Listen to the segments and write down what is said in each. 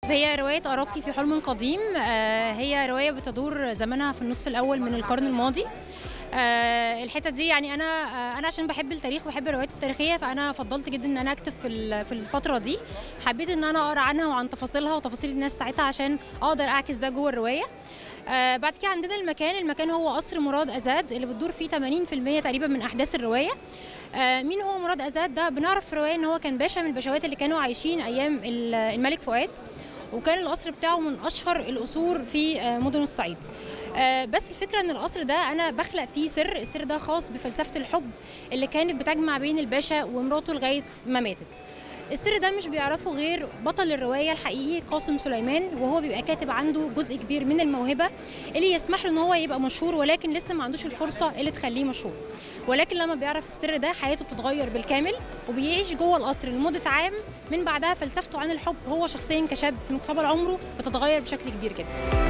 هي رواية أراقي في حلم قديم آه، هي رواية بتدور زمنها في النصف الأول من القرن الماضي آه، الحته دي يعني انا آه، انا عشان بحب التاريخ وبحب الروايات التاريخيه فانا فضلت جدا ان انا اكتب في ال- في الفتره دي حبيت ان انا اقرا عنها وعن تفاصيلها وتفاصيل الناس ساعتها عشان اقدر اعكس ده جوه الروايه آه، بعد كده عندنا المكان المكان هو قصر مراد ازاد اللي بتدور فيه 80% تقريبا من احداث الروايه آه، مين هو مراد ازاد ده بنعرف في الروايه ان هو كان باشا من الباشوات اللي كانوا عايشين ايام ال- الملك فؤاد وكان القصر بتاعه من اشهر القصور في آه، مدن الصعيد آه، بس الفكره ان القصر ده انا بخلق فيه سر السر ده خاص بفلسفه الحب اللي كانت بتجمع بين الباشا ومراته لغايه ما ماتت السر ده مش بيعرفه غير بطل الروايه الحقيقي قاسم سليمان وهو بيبقى كاتب عنده جزء كبير من الموهبه اللي يسمح له ان هو يبقى مشهور ولكن لسه ما عندوش الفرصه اللي تخليه مشهور ولكن لما بيعرف السر ده حياته بتتغير بالكامل وبيعيش جوه القصر لمده عام من بعدها فلسفته عن الحب هو شخصيا كشاب في مقتبل عمره بتتغير بشكل كبير جدا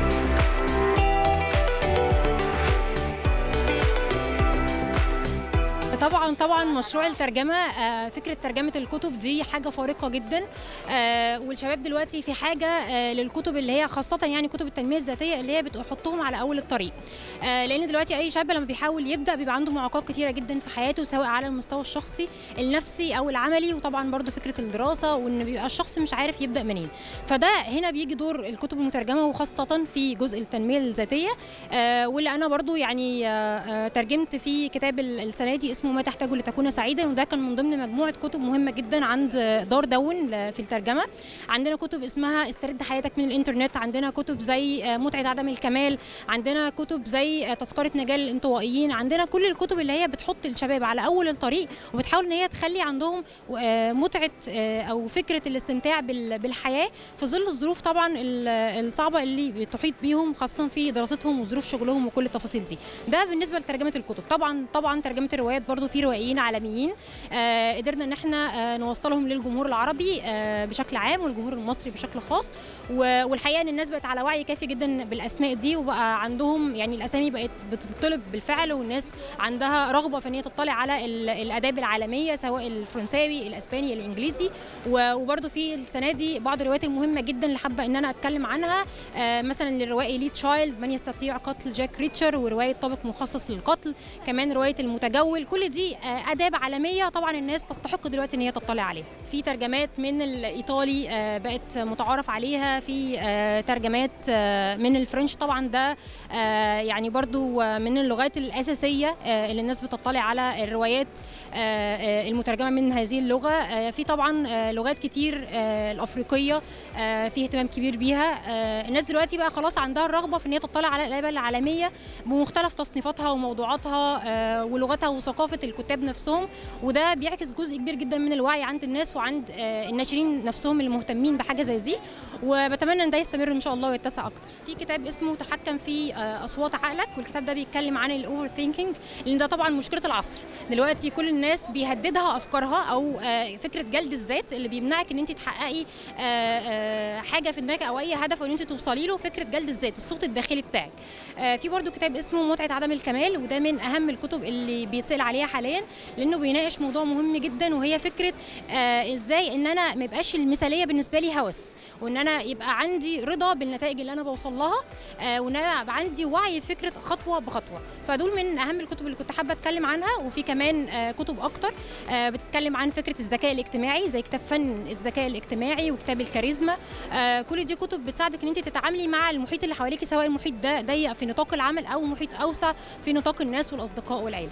طبعا طبعا مشروع الترجمه آه، فكره ترجمه الكتب دي حاجه فارقه جدا آه، والشباب دلوقتي في حاجه آه، للكتب اللي هي خاصه يعني كتب التنميه الذاتيه اللي هي بتحطهم على اول الطريق آه، لان دلوقتي اي شاب لما بيحاول يبدا بيبقى عنده معوقات كتيره جدا في حياته سواء على المستوى الشخصي النفسي او العملي وطبعا برضو فكره الدراسه وان بيبقى الشخص مش عارف يبدا منين فده هنا بيجي دور الكتب المترجمه وخاصه في جزء التنميه الذاتيه آه، واللي انا برضو يعني آه، آه، ترجمت في كتاب ال- السنه دي اسمه ما تحتاج لتكون سعيدا وده كان من ضمن مجموعه كتب مهمه جدا عند دار دون ل- في الترجمه عندنا كتب اسمها استرد حياتك من الانترنت عندنا كتب زي آه، متعه عدم الكمال عندنا كتب زي آه، تذكره نجاه للانطوائيين عندنا كل الكتب اللي هي بتحط الشباب على اول الطريق وبتحاول ان هي تخلي عندهم آه، متعه آه، او فكره الاستمتاع بال- بالحياه في ظل الظروف طبعا ال- الصعبه اللي بتحيط بيهم خاصه في دراستهم وظروف شغلهم وكل التفاصيل دي ده بالنسبه لترجمه الكتب طبعا طبعا ترجمه الروايات برضو في روائيين عالميين آه، قدرنا ان احنا آه، نوصلهم للجمهور العربي آه، بشكل عام والجمهور المصري بشكل خاص و- والحقيقه ان الناس بقت على وعي كافي جدا بالاسماء دي وبقى عندهم يعني الاسامي بقت بتطلب بالفعل والناس عندها رغبه في ان هي تطلع على ال- الاداب العالميه سواء الفرنساوي الاسباني الانجليزي و- وبرضو في السنه دي بعض الروايات المهمه جدا اللي حابه ان اانا اتكلم عنها آه، مثلا الروائي لي تشايلد من يستطيع قتل جاك ريتشر وروايه طابق مخصص للقتل كمان روايه المتجول كل دي آه، اداب عالميه طبعا الناس تستحق دلوقتي ان هي تطلع عليها في ترجمات من الايطالي آه، بقت متعارف عليها في آه، ترجمات آه، من الفرنش طبعا ده آه، يعني برضو آه، من اللغات الاساسيه آه، اللي الناس بتطلع على الروايات آه، آه، المترجمه من هذه اللغه آه، في طبعا آه، لغات كتير آه، الافريقيه آه، في اهتمام كبير بيها آه، الناس دلوقتي بقى خلاص عندها الرغبه في ان هي تطلع على الاداب العالميه بمختلف تصنيفاتها وموضوعاتها آه، ولغتها وثقافه الكتاب نفسهم وده بيعكس جزء كبير جدا من الوعي عند الناس وعند آه، الناشرين نفسهم اللي مهتمين بحاجه زي دي وبتمنى ان ده يستمر ان شاء الله ويتسع اكتر في كتاب اسمه تحكم في آه، اصوات عقلك والكتاب ده بيتكلم عن الاوفر ثينكينج لان ده طبعا مشكله العصر دلوقتي كل الناس بيهددها افكارها او آه، فكره جلد الذات اللي بيمنعك ان انت تحققي آه، آه، حاجه في دماغك او اي هدف وان انت توصلي له فكره جلد الذات الصوت الداخلي بتاعك آه، في برضو كتاب اسمه متعه عدم الكمال وده من اهم الكتب اللي بيتسال عليها حاليا لانه بيناقش موضوع مهم جدا وهي فكره آه، ازاي ان انا ما يبقاش المثاليه بالنسبه لي هوس وان انا يبقى عندي رضا بالنتائج اللي انا بوصل لها آه، وان انا يبقى عندي وعي فكره خطوه بخطوه فدول من اهم الكتب اللي كنت حابه اتكلم عنها وفي كمان آه، كتب اكتر آه، بتتكلم عن فكره الذكاء الاجتماعي زي كتاب فن الذكاء الاجتماعي وكتاب الكاريزما آه، كل دي كتب بتساعدك ان انت تتعاملي مع المحيط اللي حواليك سواء المحيط ده ضيق في نطاق العمل او محيط اوسع في نطاق الناس والاصدقاء والعيله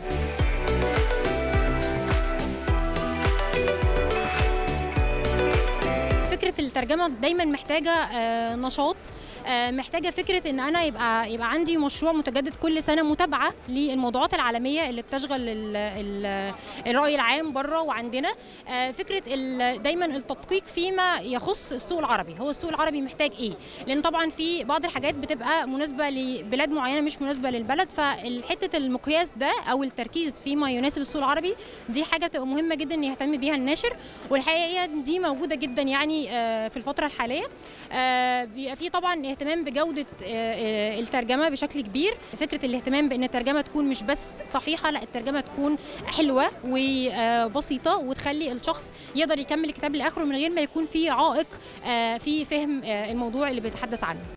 فكره الترجمه دايما محتاجه آه، نشاط آه، محتاجه فكره ان انا يبقى يبقى عندي مشروع متجدد كل سنه متابعه للموضوعات العالميه اللي بتشغل ال ال الراي العام بره وعندنا آه، فكره ال- دايما التدقيق فيما يخص السوق العربي هو السوق العربي محتاج ايه لان طبعا في بعض الحاجات بتبقى مناسبه لبلاد معينه مش مناسبه للبلد فحته المقياس ده او التركيز فيما يناسب السوق العربي دي حاجه بتبقى مهمه جدا ان يهتم بيها الناشر والحقيقه دي موجوده جدا يعني آه، آه، في الفتره الحاليه آه، بيبقى في طبعا اهتمام بجوده آه، آه، الترجمه بشكل كبير فكره الاهتمام بان الترجمه تكون مش بس صحيحه لا الترجمه تكون حلوه وبسيطه وتخلي الشخص يقدر يكمل الكتاب لاخره من غير ما يكون في عائق آه، في فهم آه، الموضوع اللي بيتحدث عنه